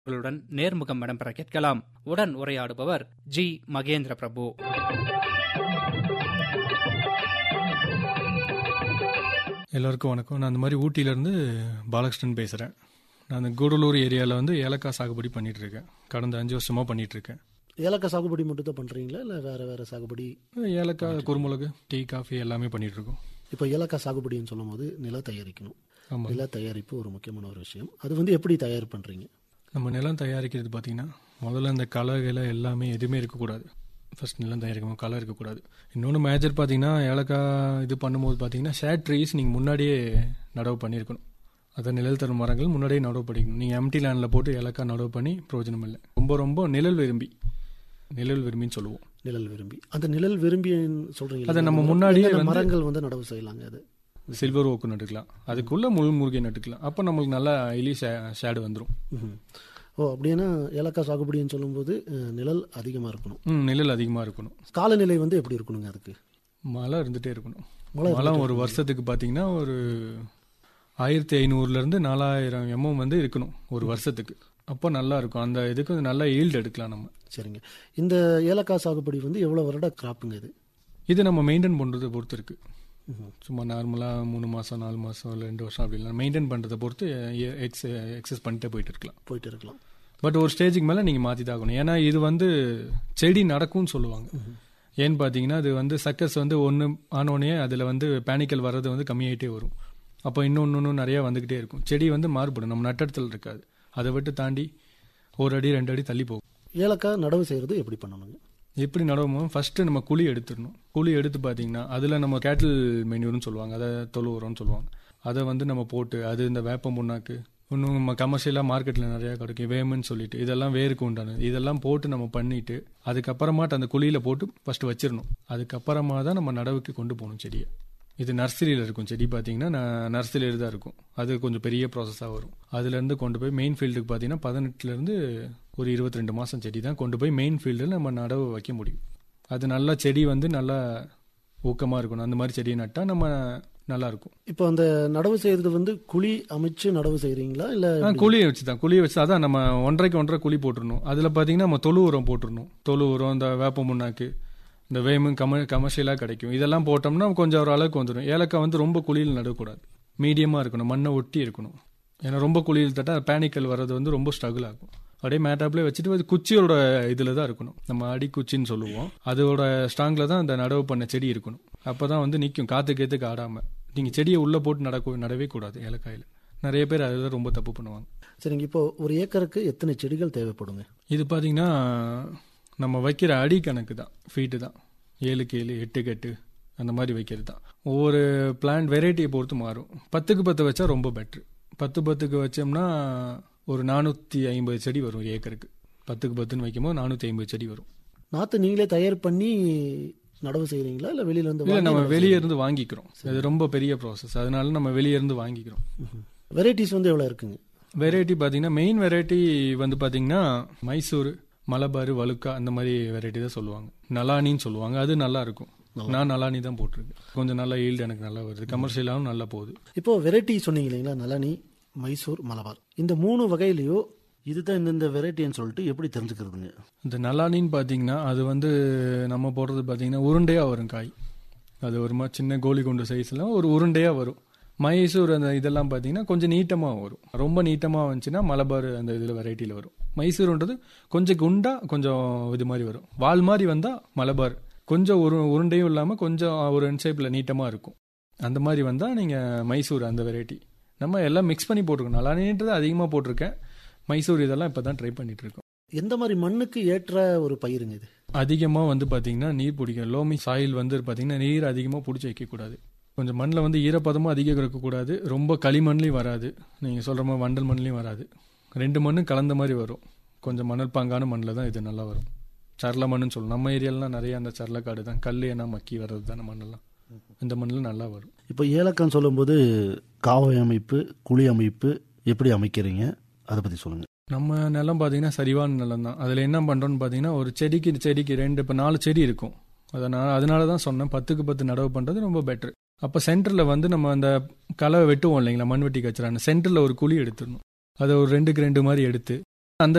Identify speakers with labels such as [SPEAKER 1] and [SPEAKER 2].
[SPEAKER 1] களுடன் நேர்முகம் இடம்பெற கேட்கலாம் உடன் உரையாடுபவர் ஜி மகேந்திர பிரபு
[SPEAKER 2] எல்லாருக்கும் வணக்கம் நான் அந்த மாதிரி ஊட்டியிலேருந்து பாலகிருஷ்ணன் பேசுகிறேன் நான் அந்த கூடலூர் ஏரியாவில் வந்து ஏலக்காய் சாகுபடி பண்ணிட்டு இருக்கேன் கடந்த அஞ்சு வருஷமாக பண்ணிட்டு இருக்கேன்
[SPEAKER 3] ஏலக்காய் சாகுபடி மட்டும் தான் பண்ணுறீங்களா இல்லை வேறு வேறு சாகுபடி
[SPEAKER 2] ஏலக்காய் குறுமிளகு டீ காஃபி எல்லாமே பண்ணிட்டு இருக்கோம்
[SPEAKER 3] இப்போ ஏலக்காய் சாகுபடின்னு சொல்லும்போது நிலம் தயாரிக்கணும்
[SPEAKER 2] ஆமாம்
[SPEAKER 3] நில தயாரிப்பு ஒரு முக்கியமான ஒரு விஷயம் அது வந்து எப்படி தயார் பண்ணுறீங்க
[SPEAKER 2] நம்ம நிலம் தயாரிக்கிறது பார்த்தீங்கன்னா முதல்ல இந்த களை கிளை எல்லாமே எதுவுமே இருக்கக்கூடாது ஃபர்ஸ்ட் நிலம் தயாரிக்கும் களை இருக்கக்கூடாது இன்னொன்று மேஜர் பார்த்தீங்கன்னா ஏலக்காய் இது பண்ணும்போது பார்த்தீங்கன்னா ஷேட் ட்ரீஸ் நீங்கள் முன்னாடியே நடவு பண்ணியிருக்கணும் அதை நிழல் தரும் மரங்கள் முன்னாடியே நடவு பண்ணிக்கணும் நீங்கள் எம்டி லேண்டில் போட்டு ஏலக்காய் நடவு பண்ணி பிரயோஜனம் இல்லை ரொம்ப ரொம்ப நிழல் விரும்பி நிழல் விரும்பின்னு சொல்லுவோம்
[SPEAKER 3] நிழல் விரும்பி அந்த நிழல் விரும்பி சொல்கிறீங்க
[SPEAKER 2] அதை நம்ம முன்னாடியே வந்து-
[SPEAKER 3] மரங்கள் வந்து நடவு செய்யலாங்க அது
[SPEAKER 2] சில்வர் ஓக்கு நட்டுக்கலாம் அதுக்குள்ளே முள் முருகை நட்டுக்கலாம் அப்போ நம்மளுக்கு நல்லா எலி ஷேடு வந்துடும்
[SPEAKER 3] ம்ஹும். ஓ அப்படின்னா ஏலக்காய் சாகுபடின்னு சொல்லும்போது அஹ், நிழல் அதிகமாக இருக்கணும்
[SPEAKER 2] ம் நிழல் அதிகமாக இருக்கணும்
[SPEAKER 3] காலநிலை வந்து எப்படி இருக்கணுங்க அதுக்கு
[SPEAKER 2] மழை இருந்துகிட்டே இருக்கணும்
[SPEAKER 3] மழை
[SPEAKER 2] மழை ஒரு வருஷத்துக்கு பார்த்தீங்கன்னா ஒரு ஆயிரத்தி ஐநூறுலேருந்து நாலாயிரம் எம்எம் வந்து இருக்கணும் ஒரு வருஷத்துக்கு அப்போ நல்லா இருக்கும் அந்த இதுக்கு வந்து நல்லா ஈல்டு எடுக்கலாம் நம்ம
[SPEAKER 3] சரிங்க இந்த ஏலக்காய் சாகுபடி வந்து எவ்வளோ வருட கிராப்புங்க இது
[SPEAKER 2] இது நம்ம மெயின்டைன் பண்ணுறதை பொறுத்து இருக்கு
[SPEAKER 3] ம்ஹும்.
[SPEAKER 2] சும்மா நார்மலாக மூணு மாதம் நாலு மாதம் இல்லை ரெண்டு வருஷம் அப்படிலாம் மெயின்டைன் பண்ணுறதை பொறுத்து எக்ஸ் எக்ஸஸ் பண்ணிட்டே போயிட்டு இருக்கலாம்
[SPEAKER 3] போயிட்டு இருக்கலாம்
[SPEAKER 2] பட் ஒரு ஸ்டேஜுக்கு மேலே நீங்கள் மாற்றி தான் ஆகணும் ஏன்னா இது வந்து செடி நடக்கும்னு சொல்லுவாங்க ஏன்னு பார்த்தீங்கன்னா அது வந்து சக்கஸ் வந்து ஒன்று ஆனோடனே அதில் வந்து பேனிக்கல் வர்றது வந்து கம்மியாயிட்டே வரும் அப்போ இன்னொன்று இன்னும் நிறையா வந்துக்கிட்டே இருக்கும் செடி வந்து மாறுபடும் நம்ம நட்டத்தில் இருக்காது அதை விட்டு தாண்டி ஒரு அடி ரெண்டு அடி தள்ளி போகும்
[SPEAKER 3] ஏலக்காய் நடவு செய்கிறது எப்படி பண்ணணுங்க
[SPEAKER 2] எப்படி நடவுமோ ஃபஸ்ட்டு நம்ம குழி எடுத்துடணும் குழி எடுத்து பார்த்தீங்கன்னா அதில் நம்ம கேட்டில் மென்யூர்னு சொல்லுவாங்க அதை தொழு உரம்னு சொல்லுவாங்க அதை வந்து நம்ம போட்டு அது இந்த வேப்ப முன்னாக்கு இன்னும் நம்ம கமர்ஷியலாக மார்க்கெட்டில் நிறையா கிடைக்கும் வேமுன்னு சொல்லிட்டு இதெல்லாம் வேருக்கு உண்டானது இதெல்லாம் போட்டு நம்ம பண்ணிட்டு அதுக்கப்புறமாட்டு அந்த குழியில் போட்டு ஃபஸ்ட்டு வச்சிடணும் அதுக்கப்புறமா தான் நம்ம நடவுக்கு கொண்டு போகணும் செடியை இது நர்சரியில் இருக்கும் செடி பார்த்தீங்கன்னா நர்சரியில் தான் இருக்கும் அது கொஞ்சம் பெரிய ப்ராசஸாக வரும் அதுலேருந்து கொண்டு போய் மெயின் ஃபீல்டுக்கு பார்த்தீங்கன்னா பதினெட்டுலேருந்து ஒரு இருபத்தி ரெண்டு மாதம் செடி தான் கொண்டு போய் மெயின் ஃபீல்டில் நம்ம நடவு வைக்க முடியும் அது நல்லா செடி வந்து நல்லா ஊக்கமாக இருக்கணும் அந்த மாதிரி செடியை நட்டால் நம்ம நல்லா இருக்கும்
[SPEAKER 3] இப்போ அந்த நடவு செய்கிறது வந்து குழி அமைச்சு நடவு செய்கிறீங்களா இல்லை
[SPEAKER 2] ஆ குழியை வச்சு தான் குழியை வச்சு அதான் நம்ம ஒன்றரைக்கு ஒன்றரை குழி போட்டுருணும் அதில் பார்த்தீங்கன்னா நம்ம தொழு உரம் போட்டுருணும் தொழு உரம் இந்த வேப்ப முன்னாக்கு இந்த வேமு கம கமர்ஷியலாக கிடைக்கும் இதெல்லாம் போட்டோம்னா கொஞ்சம் ஒரு அளவுக்கு வந்துடும் ஏலக்காய் வந்து ரொம்ப குழியில் நடக்கூடாது மீடியமாக இருக்கணும் மண்ணை ஒட்டி இருக்கணும் ஏன்னா ரொம்ப குழியில் தட்டா பேனிக்கல் வர்றது வந்து ரொம்ப ஸ்ட்ரகிள் ஆகும் அப்படியே மேட்டாப்லேயே வச்சுட்டு அது குச்சியோட இதில் தான் இருக்கணும் நம்ம அடி குச்சின்னு சொல்லுவோம் அதோட ஸ்ட்ராங்கில் தான் அந்த நடவு பண்ண செடி இருக்கணும் அப்போ தான் வந்து நிற்கும் காற்றுக்கு ஏற்றுக்கு ஆடாமல் நீங்கள் செடியை உள்ளே போட்டு நடக்க நடவே கூடாது ஏலக்காயில் நிறைய பேர் அதில் ரொம்ப தப்பு பண்ணுவாங்க
[SPEAKER 3] சரிங்க இப்போ ஒரு ஏக்கருக்கு எத்தனை செடிகள் தேவைப்படுங்க
[SPEAKER 2] இது பார்த்தீங்கன்னா நம்ம வைக்கிற அடி கணக்கு தான் ஃபீட்டு தான் ஏழுக்கு ஏழு எட்டுக்கு எட்டு அந்த மாதிரி வைக்கிறது தான் ஒவ்வொரு பிளான்ட் வெரைட்டியை பொறுத்து மாறும் பத்துக்கு பத்து வச்சா ரொம்ப பெட்ரு பத்து பத்துக்கு வச்சோம்னா ஒரு நானூற்றி ஐம்பது செடி வரும் ஒரு ஏக்கருக்கு பத்துக்கு பத்துன்னு வைக்கும்போது நானூற்றி ஐம்பது செடி வரும்
[SPEAKER 3] நாற்று நீங்களே தயார் பண்ணி நடவு செய்கிறீங்களா இல்லை வெளியில இருந்து
[SPEAKER 2] இல்லை நம்ம வெளியே இருந்து வாங்கிக்கிறோம் அது ரொம்ப பெரிய ப்ராசஸ் அதனால நம்ம வெளியே இருந்து வாங்கிக்கிறோம்
[SPEAKER 3] வெரைட்டிஸ் வந்து எவ்வளோ இருக்குங்க
[SPEAKER 2] வெரைட்டி பார்த்தீங்கன்னா மெயின் வெரைட்டி வந்து பார்த்தீங்கன்னா மைசூர் மலபார் வலுக்கா அந்த மாதிரி வெரைட்டி தான் சொல்லுவாங்க நலானின்னு சொல்லுவாங்க அது நல்லா இருக்கும் நான் நலானி தான் போட்டிருக்கேன் கொஞ்சம் நல்லா ஈல்டு எனக்கு நல்லா வருது கமர்ஷியலாகவும் நல்லா போகுது
[SPEAKER 3] இப்போ வெரைட்டி சொன்னீங்க இல்லைங்களா நலனி மைசூர் மலபார் இந்த மூணு வகையிலையோ இதுதான் இந்தந்த வெரைட்டின்னு சொல்லிட்டு எப்படி தெரிஞ்சுக்கிறதுங்க
[SPEAKER 2] இந்த நலானின்னு பார்த்தீங்கன்னா அது வந்து நம்ம போடுறது பார்த்தீங்கன்னா உருண்டையாக வரும் காய் அது ஒரு மாதிரி சின்ன கோலி குண்டு சைஸ்லாம் ஒரு உருண்டையாக வரும் மைசூர் அந்த இதெல்லாம் பார்த்தீங்கன்னா கொஞ்சம் நீட்டமாக வரும் ரொம்ப நீட்டமாக வந்துச்சுன்னா மலபார் அந்த இதில் வெரைட்டியில் வரும் மைசூர்ன்றது கொஞ்சம் குண்டா கொஞ்சம் இது மாதிரி வரும் வால் மாதிரி வந்தால் மலபார் கொஞ்சம் ஒரு உருண்டையும் இல்லாமல் கொஞ்சம் ஒரு ஷேப்பில் நீட்டமாக இருக்கும் அந்த மாதிரி வந்தால் நீங்கள் மைசூர் அந்த வெரைட்டி நம்ம எல்லாம் மிக்ஸ் பண்ணி போட்டிருக்கோம் நல்லானின்றது அதிகமாக போட்டிருக்கேன் மைசூர் இதெல்லாம் இப்போ தான் ட்ரை பண்ணிட்டு இருக்கோம்
[SPEAKER 3] எந்த மாதிரி மண்ணுக்கு ஏற்ற ஒரு பயிருங்க இது
[SPEAKER 2] அதிகமாக வந்து பார்த்தீங்கன்னா நீர் பிடிக்கும் லோமி சாயில் வந்து பார்த்தீங்கன்னா நீர் அதிகமாக பிடிச்சி வைக்கக்கூடாது கொஞ்சம் மண்ணில் வந்து ஈரப்பதமும் அதிகம் இருக்கக்கூடாது ரொம்ப களிமண்லையும் வராது நீங்கள் சொல்கிற மாதிரி வண்டல் மண்லையும் வராது ரெண்டு மண்ணும் கலந்த மாதிரி வரும் கொஞ்சம் மணல் பாங்கான மண்ணில் தான் இது நல்லா வரும் சரள மண்ணுன்னு சொல்லணும் நம்ம ஏரியாலலாம் நிறைய அந்த சரளக்காடு தான் கல் ஏன்னா மக்கி வர்றது தானே மண்ணெல்லாம் இந்த மண்ணில் நல்லா வரும்
[SPEAKER 4] இப்போ ஏலக்கான்னு சொல்லும்போது காவை அமைப்பு குழி அமைப்பு எப்படி அமைக்கிறீங்க அதை பற்றி சொல்லுங்கள்
[SPEAKER 2] நம்ம நிலம் பார்த்தீங்கன்னா சரிவான நிலம் தான் அதில் என்ன பண்ணுறோன்னு பார்த்தீங்கன்னா ஒரு செடிக்கு செடிக்கு ரெண்டு இப்போ நாலு செடி இருக்கும் அதனால் அதனால தான் சொன்னேன் பத்துக்கு பத்து நடவு பண்ணுறது ரொம்ப பெட்ரு அப்போ சென்டரில் வந்து நம்ம அந்த களை வெட்டுவோம் இல்லைங்களா மண்வெட்டி கச்சுறான்னு சென்டரில் ஒரு குழி எடுத்துடணும் அதை ஒரு ரெண்டுக்கு ரெண்டு மாதிரி எடுத்து